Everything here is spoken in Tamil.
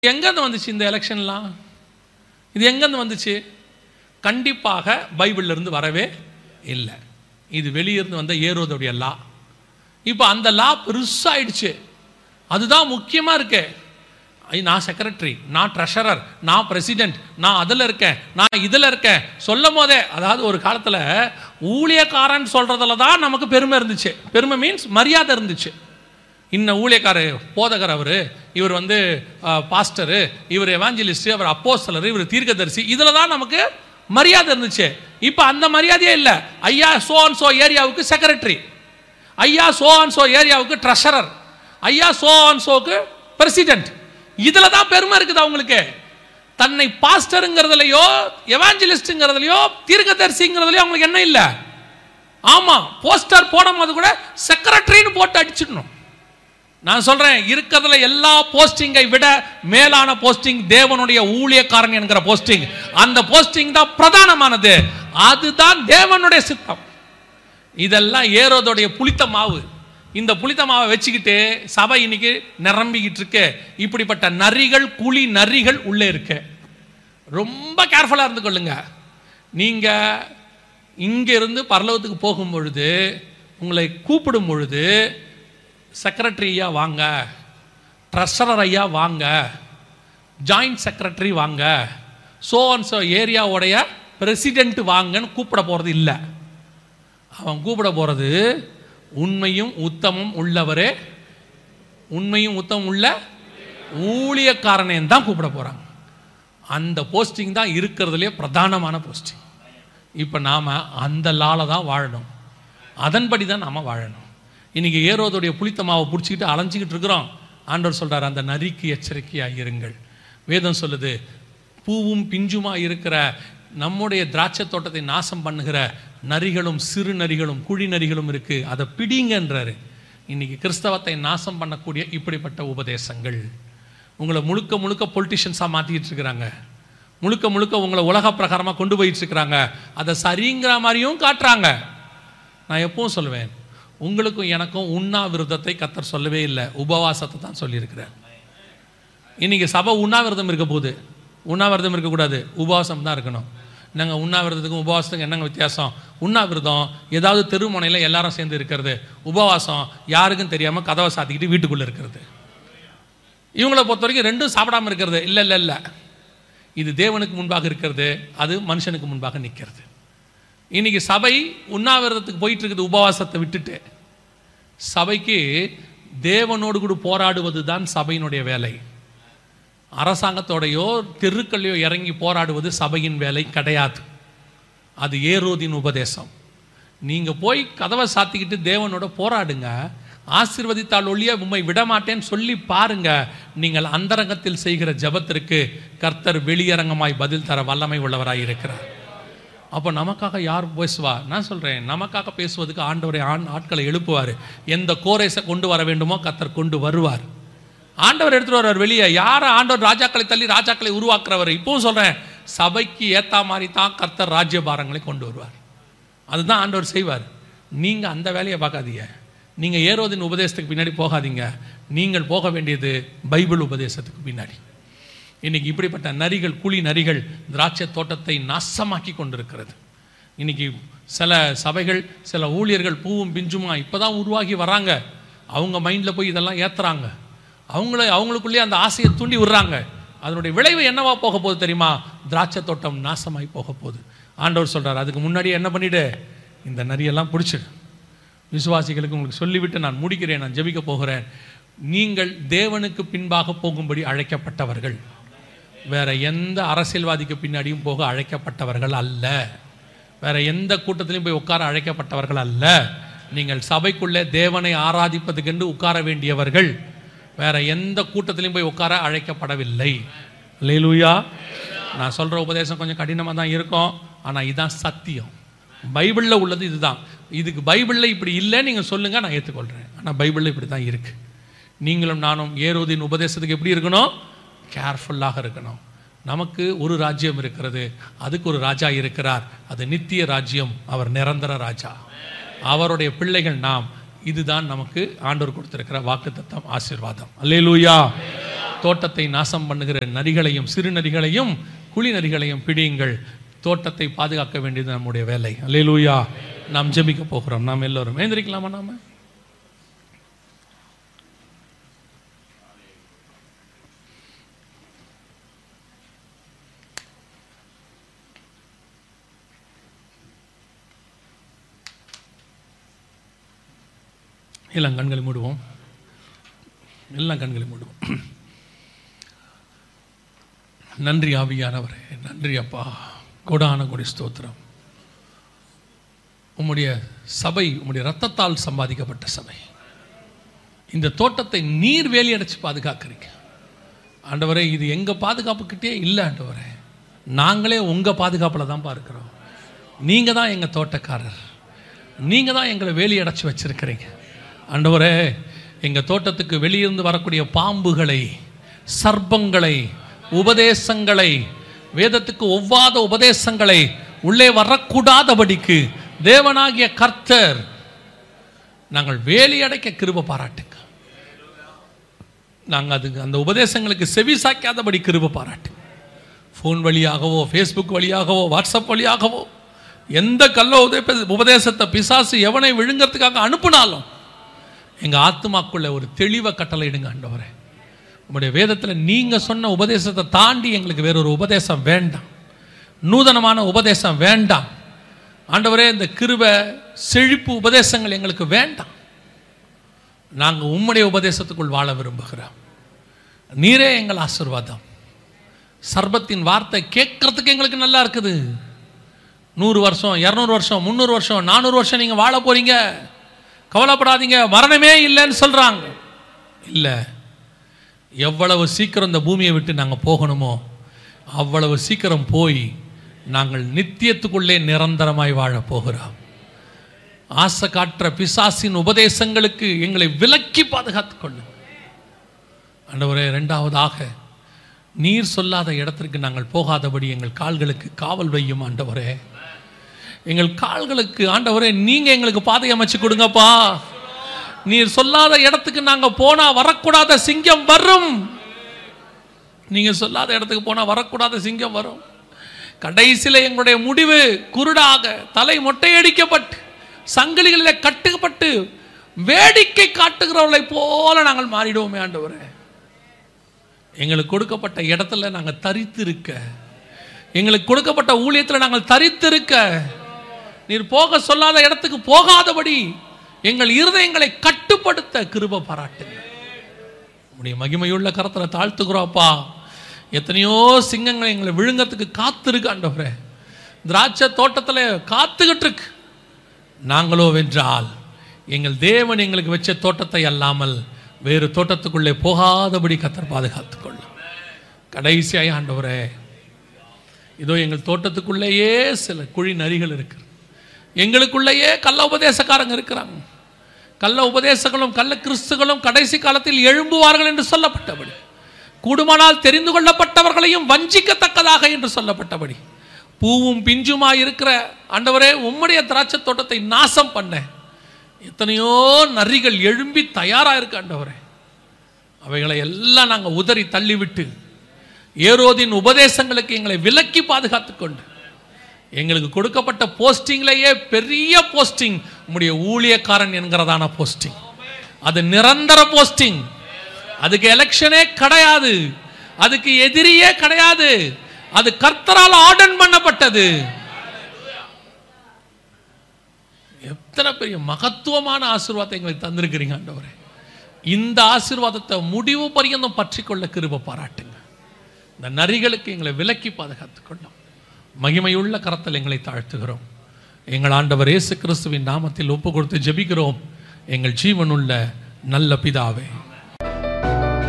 எங்கேருந்து வந்துச்சு இந்த எலெக்ஷன்லாம் இது எங்கேருந்து வந்துச்சு கண்டிப்பாக பைபிள்ல இருந்து வரவே இல்லை இது வெளியிருந்து வந்த ஏரோதுடைய லா இப்போ அந்த லா பெருசாயிடுச்சு அதுதான் முக்கியமாக இருக்கு ஐ, நான் செக்ரட்டரி நான் ட்ரெஷரர் நான் பிரசிடென்ட் நான் அதில் இருக்கேன் நான் இதில் இருக்கேன் சொல்லும் போதே அதாவது ஒரு காலத்தில் ஊழியக்காரன் சொல்கிறதுல தான் நமக்கு பெருமை இருந்துச்சு பெருமை மீன்ஸ் மரியாதை இருந்துச்சு இன்ன ஊழியக்காரர் போதகர் அவர் இவர் வந்து பாஸ்டரு இவர் எவாஞ்சலிஸ்ட் அவர் அப்போஸ்தலர் இவர் தீர்க்கதரிசி இதில் தான் நமக்கு மரியாதை இருந்துச்சு இப்போ அந்த மரியாதையே இல்லை ஐயா சோ அண்ட் சோ ஏரியாவுக்கு செக்ரட்டரி ஐயா சோ அண்ட் சோ ஏரியாவுக்கு ட்ரெஷரர் ஐயா சோ அண்ட் சோக்கு பிரசிடென்ட் இதில் தான் பெருமை இருக்குது அவங்களுக்கு தன்னை பாஸ்டருங்கிறதுலையோ எவாஞ்சலிஸ்ட்டுங்கிறதுலையோ தீர்க்கதரிசிங்கிறதுலையோ அவங்களுக்கு என்ன இல்லை ஆமாம் போஸ்டர் போடும்போது கூட செக்ரட்டரின்னு போட்டு அடிச்சிடணும் நான் சொல்றேன் இருக்கிறதுல எல்லா போஸ்டிங்கை விட மேலான போஸ்டிங் தேவனுடைய ஊழியக்காரன் என்கிற போஸ்டிங் அந்த போஸ்டிங் தான் பிரதானமானது அதுதான் தேவனுடைய சித்தம் இதெல்லாம் ஏரோதோடைய புளித்த மாவு இந்த புளித்த மாவை வச்சுக்கிட்டு சபை இன்னைக்கு நிரம்பிக்கிட்டு இருக்கு இப்படிப்பட்ட நரிகள் குழி நரிகள் உள்ளே இருக்கு ரொம்ப கேர்ஃபுல்லாக இருந்து கொள்ளுங்க நீங்கள் இங்கிருந்து பரலோகத்துக்கு போகும் பொழுது உங்களை கூப்பிடும் பொழுது செக்ரட்டரி ஐயா வாங்க ட்ரெஷரர் ஐயா வாங்க ஜாயிண்ட் செக்ரட்டரி வாங்க சோ அண்ட் சோ ஏரியாவுடைய பிரசிடென்ட் வாங்கன்னு கூப்பிட போகிறது இல்லை அவன் கூப்பிட போகிறது உண்மையும் உத்தமும் உள்ளவரே உண்மையும் உத்தமும் உள்ள ஊழியக்காரனேன்னு தான் கூப்பிட போகிறாங்க அந்த போஸ்டிங் தான் இருக்கிறதுலே பிரதானமான போஸ்டிங் இப்போ நாம் அந்த லால தான் வாழணும் அதன்படி தான் நாம் வாழணும் இன்னைக்கு ஏரோதுடைய புளித்த மாவை பிடிச்சிக்கிட்டு அலைஞ்சிக்கிட்டு இருக்கிறோம் ஆண்டவர் சொல்றார் அந்த நரிக்கு எச்சரிக்கையாக இருங்கள் வேதம் சொல்லுது பூவும் பிஞ்சுமா இருக்கிற நம்முடைய திராட்சை தோட்டத்தை நாசம் பண்ணுகிற நரிகளும் சிறு நரிகளும் குழி நரிகளும் இருக்கு அதை பிடிங்கன்றாரு இன்னைக்கு கிறிஸ்தவத்தை நாசம் பண்ணக்கூடிய இப்படிப்பட்ட உபதேசங்கள் உங்களை முழுக்க முழுக்க பொலிட்டிஷியன்ஸாக மாற்றிக்கிட்டு இருக்கிறாங்க முழுக்க முழுக்க உங்களை உலக பிரகாரமாக கொண்டு போயிட்டு இருக்கிறாங்க அதை சரிங்கிற மாதிரியும் காட்டுறாங்க நான் எப்பவும் சொல்லுவேன் உங்களுக்கும் எனக்கும் உண்ணாவிரதத்தை கத்தர் சொல்லவே இல்லை உபவாசத்தை தான் சொல்லியிருக்கிறார் இன்னைக்கு சபை உண்ணாவிரதம் இருக்க போகுது உண்ணாவிரதம் இருக்கக்கூடாது உபவாசம் தான் இருக்கணும் நாங்கள் உண்ணாவிரதத்துக்கும் உபவாசத்துக்கும் என்னங்க வித்தியாசம் உண்ணாவிரதம் ஏதாவது தெருமுனையில் எல்லாரும் சேர்ந்து இருக்கிறது உபவாசம் யாருக்கும் தெரியாமல் கதவை சாத்திக்கிட்டு வீட்டுக்குள்ளே இருக்கிறது இவங்களை பொறுத்த வரைக்கும் ரெண்டும் சாப்பிடாம இருக்கிறது இல்லை இல்லை இல்லை இது தேவனுக்கு முன்பாக இருக்கிறது அது மனுஷனுக்கு முன்பாக நிற்கிறது இன்னைக்கு சபை உண்ணாவிரதத்துக்கு போயிட்டு இருக்குது உபவாசத்தை விட்டுட்டு சபைக்கு தேவனோடு கூட போராடுவது தான் சபையினுடைய வேலை அரசாங்கத்தோடையோ தெருக்கள்லையோ இறங்கி போராடுவது சபையின் வேலை கிடையாது அது ஏரோதின் உபதேசம் நீங்கள் போய் கதவை சாத்திக்கிட்டு தேவனோட போராடுங்க ஆசீர்வதித்தால் ஒழிய உம்மை விடமாட்டேன்னு சொல்லி பாருங்க நீங்கள் அந்தரங்கத்தில் செய்கிற ஜெபத்திற்கு கர்த்தர் வெளியரங்கமாய் பதில் தர வல்லமை உள்ளவராய் இருக்கிறார் அப்போ நமக்காக யார் பேசுவா நான் சொல்கிறேன் நமக்காக பேசுவதுக்கு ஆண்டவரை ஆண் ஆட்களை எழுப்புவார் எந்த கோரேஸை கொண்டு வர வேண்டுமோ கர்த்தர் கொண்டு வருவார் ஆண்டவர் எடுத்துட்டு வருவார் வெளியே யாரை ஆண்டவர் ராஜாக்களை தள்ளி ராஜாக்களை உருவாக்குறவர் இப்பவும் சொல்கிறேன் சபைக்கு ஏத்தா மாதிரி தான் கர்த்தர் ராஜ்யபாரங்களை கொண்டு வருவார் அதுதான் ஆண்டவர் செய்வார் நீங்கள் அந்த வேலையை பார்க்காதீங்க நீங்கள் ஏரோதின் உபதேசத்துக்கு பின்னாடி போகாதீங்க நீங்கள் போக வேண்டியது பைபிள் உபதேசத்துக்கு பின்னாடி இன்னைக்கு இப்படிப்பட்ட நரிகள் குழி நரிகள் திராட்சை தோட்டத்தை நாசமாக்கி கொண்டிருக்கிறது இன்னைக்கு சில சபைகள் சில ஊழியர்கள் பூவும் பிஞ்சுமா இப்போ தான் உருவாகி வராங்க அவங்க மைண்டில் போய் இதெல்லாம் ஏற்றுறாங்க அவங்கள அவங்களுக்குள்ளேயே அந்த ஆசையை தூண்டி விடுறாங்க அதனுடைய விளைவு என்னவா போக போகுது தெரியுமா திராட்சை தோட்டம் நாசமாகி போக போகுது ஆண்டவர் சொல்றார் அதுக்கு முன்னாடியே என்ன பண்ணிடு இந்த நரியெல்லாம் பிடிச்சிடு விசுவாசிகளுக்கு உங்களுக்கு சொல்லிவிட்டு நான் முடிக்கிறேன் நான் ஜெபிக்க போகிறேன் நீங்கள் தேவனுக்கு பின்பாக போகும்படி அழைக்கப்பட்டவர்கள் வேற எந்த அரசியல்வாதிக்கு பின்னாடியும் போக அழைக்கப்பட்டவர்கள் அல்ல வேற எந்த கூட்டத்திலையும் போய் உட்கார அழைக்கப்பட்டவர்கள் அல்ல நீங்கள் சபைக்குள்ளே தேவனை ஆராதிப்பதுக்கென்று உட்கார வேண்டியவர்கள் வேற எந்த கூட்டத்திலையும் போய் உட்கார அழைக்கப்படவில்லை லேலூயா நான் சொல்ற உபதேசம் கொஞ்சம் கடினமாக தான் இருக்கும் ஆனால் இதுதான் சத்தியம் பைபிளில் உள்ளது இதுதான் இதுக்கு பைபிளில் இப்படி இல்லை நீங்கள் சொல்லுங்கள் நான் ஏற்றுக்கொள்கிறேன் ஆனால் பைபிளில் இப்படி தான் இருக்குது நீங்களும் நானும் ஏரோதின் உபதேசத்துக்கு எப்படி இருக்கணும் கேர்ஃபுல்லாக இருக்கணும் நமக்கு ஒரு ராஜ்யம் இருக்கிறது அதுக்கு ஒரு ராஜா இருக்கிறார் அது நித்திய ராஜ்யம் அவர் நிரந்தர ராஜா அவருடைய பிள்ளைகள் நாம் இதுதான் நமக்கு ஆண்டவர் கொடுத்திருக்கிற வாக்குத்தத்தம் ஆசீர்வாதம் அல்லேலூயா தோட்டத்தை நாசம் பண்ணுகிற நரிகளையும் சிறு நரிகளையும் குழி நரிகளையும் பிடியுங்கள் தோட்டத்தை பாதுகாக்க வேண்டியது நம்முடைய வேலை அல்லேலூயா நாம் ஜெபிக்க போகிறோம் நாம் எல்லோரும் எழுந்திரிக்கலாமா நாம எல்லாம் கண்களை மூடுவோம் எல்லாம் கண்களை மூடுவோம் நன்றி ஆவியானவரே நன்றி அப்பா கொடான கொடி ஸ்தோத்திரம் உம்முடைய சபை உம்முடைய ரத்தத்தால் சம்பாதிக்கப்பட்ட சபை இந்த தோட்டத்தை நீர் வேலி அடைச்சு பாதுகாக்கிறீங்க ஆண்டவரே இது எங்க பாதுகாப்புக்கிட்டே இல்லை ஆண்டவரே நாங்களே உங்க பாதுகாப்புல தான் பார்க்கிறோம் நீங்க தான் எங்க தோட்டக்காரர் நீங்க தான் எங்களை வேலி அடைச்சு வச்சிருக்கிறீங்க ஆண்டவரே எங்க தோட்டத்துக்கு வெளியிருந்து வரக்கூடிய பாம்புகளை சர்ப்பங்களை உபதேசங்களை வேதத்துக்கு ஒவ்வாத உபதேசங்களை உள்ளே வரக்கூடாதபடிக்கு தேவனாகிய கர்த்தர் நாங்கள் வேலி அடைக்க கிருப பாராட்டுங்க நாங்கள் அதுக்கு அந்த உபதேசங்களுக்கு செவி சாய்க்காதபடி கிருப பாராட்டுங்க ஃபோன் வழியாகவோ ஃபேஸ்புக் வழியாகவோ வாட்ஸ்அப் வழியாகவோ எந்த கல்ல உதய உபதேசத்தை பிசாசு எவனை விழுங்கிறதுக்காக அனுப்புனாலும் எங்கள் ஆத்மாக்குள்ள ஒரு தெளிவை கட்டளையிடுங்க ஆண்டவரே உங்களுடைய வேதத்தில் நீங்கள் சொன்ன உபதேசத்தை தாண்டி எங்களுக்கு வேறொரு உபதேசம் வேண்டாம் நூதனமான உபதேசம் வேண்டாம் ஆண்டவரே இந்த கிருப செழிப்பு உபதேசங்கள் எங்களுக்கு வேண்டாம் நாங்கள் உம்முடைய உபதேசத்துக்குள் வாழ விரும்புகிறோம் நீரே எங்கள் ஆசிர்வாதம் சர்பத்தின் வார்த்தை கேட்கறதுக்கு எங்களுக்கு நல்லா இருக்குது நூறு வருஷம் இரநூறு வருஷம் முந்நூறு வருஷம் நானூறு வருஷம் நீங்கள் வாழ போறீங்க கவலைப்படாதீங்க மரணமே இல்லைன்னு சொல்கிறாங்க இல்லை எவ்வளவு சீக்கிரம் இந்த பூமியை விட்டு நாங்கள் போகணுமோ அவ்வளவு சீக்கிரம் போய் நாங்கள் நித்தியத்துக்குள்ளே நிரந்தரமாய் வாழப் போகிறோம் ஆசை காட்டுற பிசாசின் உபதேசங்களுக்கு எங்களை விலக்கி பாதுகாத்துக் கொள்ளும் ஆண்டவரே இரண்டாவதாக நீர் சொல்லாத இடத்திற்கு நாங்கள் போகாதபடி எங்கள் கால்களுக்கு காவல் வையும் ஆண்டவரே எங்கள் கால்களுக்கு ஆண்டவரே நீங்க எங்களுக்கு பாதை அமைச்சு கொடுங்கப்பா நீர் சொல்லாத இடத்துக்கு நாங்க போனா வரக்கூடாத சிங்கம் வரும் நீங்க சொல்லாத இடத்துக்கு போனா வரக்கூடாத சிங்கம் வரும் கடைசியில் எங்களுடைய முடிவு குருடாக தலை மொட்டையடிக்கப்பட்டு சங்கிலிகளில் கட்டுப்பட்டு வேடிக்கை காட்டுகிறவர்களை போல நாங்கள் மாறிடுவோமே ஆண்டவரே எங்களுக்கு கொடுக்கப்பட்ட இடத்துல நாங்கள் தரித்திருக்க எங்களுக்கு கொடுக்கப்பட்ட ஊழியத்தில் நாங்கள் தரித்திருக்க நீர் போக சொல்லாத இடத்துக்கு போகாதபடி எங்கள் இருதயங்களை கட்டுப்படுத்த கிருப பாராட்டுங்க உடைய மகிமையுள்ள கரத்தில் தாழ்த்துக்கிறோப்பா எத்தனையோ சிங்கங்கள் எங்களை விழுங்கத்துக்கு காத்திருக்கு ஆண்டவரே திராட்சை தோட்டத்தில் காத்துக்கிட்டு இருக்கு நாங்களோ வென்றால் எங்கள் தேவன் எங்களுக்கு வச்ச தோட்டத்தை அல்லாமல் வேறு தோட்டத்துக்குள்ளே போகாதபடி கத்தர் பாதுகாத்துக் கொள்ளும் கடைசியாய் ஆண்டவரே இதோ எங்கள் தோட்டத்துக்குள்ளேயே சில குழி நரிகள் இருக்கு எங்களுக்குள்ளேயே கள்ள உபதேசக்காரங்க இருக்கிறாங்க கள்ள உபதேசங்களும் கள்ள கிறிஸ்துகளும் கடைசி காலத்தில் எழும்புவார்கள் என்று சொல்லப்பட்டபடி கூடுமானால் தெரிந்து கொள்ளப்பட்டவர்களையும் வஞ்சிக்கத்தக்கதாக என்று சொல்லப்பட்டபடி பூவும் பிஞ்சுமாய் இருக்கிற ஆண்டவரே உம்முடைய திராட்சை தோட்டத்தை நாசம் பண்ண எத்தனையோ நரிகள் எழும்பி தயாராக இருக்கு ஆண்டவரே அவைகளை எல்லாம் நாங்கள் உதறி தள்ளிவிட்டு ஏரோதின் உபதேசங்களுக்கு எங்களை விலக்கி பாதுகாத்துக் கொண்டு எங்களுக்கு கொடுக்கப்பட்ட போஸ்டிங்லேயே பெரிய போஸ்டிங் உம்முடைய ஊழியக்காரன் என்கிறதான போஸ்டிங் அது நிரந்தர போஸ்டிங் அதுக்கு எலெக்ஷனே கிடையாது அதுக்கு எதிரியே கிடையாது அது கர்த்தரால் ஆர்டன் பண்ணப்பட்டது எத்தனை பெரிய மகத்துவமான ஆசீர்வாதத்தை எங்களுக்கு தந்திருக்கிறீங்க ஆண்டவரே இந்த ஆசீர்வாதத்தை முடிவு பரியந்தம் பற்றி கொள்ள கிருப பாராட்டுங்க இந்த நரிகளுக்கு எங்களை விலக்கி பாதுகாத்துக் கொள்ளும் மகிமையுள்ள கரத்தில் எங்களை தாழ்த்துகிறோம் எங்கள் ஆண்டவர் இயேசு கிறிஸ்துவின் நாமத்தில் ஒப்பு கொடுத்து ஜெபிக்கிறோம் எங்கள் ஜீவனுள்ள நல்ல பிதாவே